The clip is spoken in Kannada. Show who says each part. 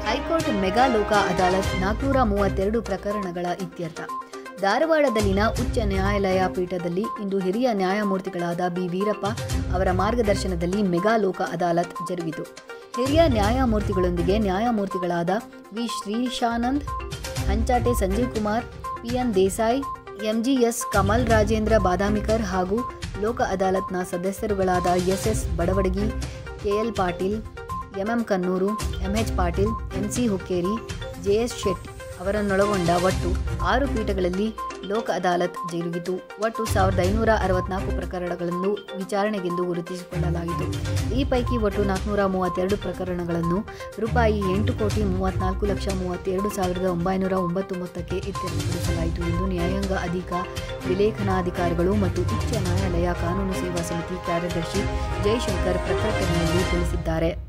Speaker 1: ಹೈಕೋರ್ಟ್ ಮೆಗಾ ಲೋಕ ಅದಾಲತ್ ನಾಲ್ಕುನೂರ ಮೂವತ್ತೆರಡು ಪ್ರಕರಣಗಳ ಇತ್ಯರ್ಥ ಧಾರವಾಡದಲ್ಲಿನ ಉಚ್ಚ ನ್ಯಾಯಾಲಯ ಪೀಠದಲ್ಲಿ ಇಂದು ಹಿರಿಯ ನ್ಯಾಯಮೂರ್ತಿಗಳಾದ ಬಿ ವೀರಪ್ಪ ಅವರ ಮಾರ್ಗದರ್ಶನದಲ್ಲಿ ಮೆಗಾ ಲೋಕ ಅದಾಲತ್ ಜರುಗಿತು ಹಿರಿಯ ನ್ಯಾಯಮೂರ್ತಿಗಳೊಂದಿಗೆ ನ್ಯಾಯಮೂರ್ತಿಗಳಾದ V Shreeshanand Hanchate Sanjeev Kumar P N Desai M G S Kamal Rajendra Badamikar ಹಾಗೂ ಲೋಕ ಅದಾಲತ್ನ ಸದಸ್ಯರುಗಳಾದ S S Badavadagi K L Patil M M Kannur M H Patil M C Hukkeri J S Shetty ಅವರನ್ನೊಳಗೊಂಡ ಒಟ್ಟು ಆರು ಪೀಠಗಳಲ್ಲಿ ಲೋಕ ಅದಾಲತ್ ಜರುಗಿತು ಒಟ್ಟು ಸಾವಿರದ ಐನೂರ ಅರವತ್ನಾಲ್ಕು ಪ್ರಕರಣಗಳನ್ನು ವಿಚಾರಣೆಗೆಂದು ಗುರುತಿಸಿಕೊಳ್ಳಲಾಗಿತ್ತು ಈ ಪೈಕಿ ಒಟ್ಟು ನಾಲ್ಕುನೂರ ಮೂವತ್ತೆರಡು ಪ್ರಕರಣಗಳನ್ನು ರೂಪಾಯಿ ಎಂಟು ಕೋಟಿ ಮೂವತ್ನಾಲ್ಕು ಲಕ್ಷ ಮೂವತ್ತೆರಡು ಸಾವಿರದ ಒಂಬೈನೂರ ಒಂಬತ್ತು ಮೊತ್ತಕ್ಕೆ ಇತ್ಯರ್ಥಪಡಿಸಲಾಯಿತು ಎಂದು ನ್ಯಾಯಾಂಗ ಅಧಿಕ ವಿಲೇಖನಾಧಿಕಾರಿಗಳು ಮತ್ತು ಉಚ್ಚ ನ್ಯಾಯಾಲಯ ಕಾನೂನು ಸೇವಾ ಸಮಿತಿ ಕಾರ್ಯದರ್ಶಿ ಜಯಶಂಕರ್ ಪ್ರಕಟಣೆಯಲ್ಲಿ ತಿಳಿಸಿದ್ದಾರೆ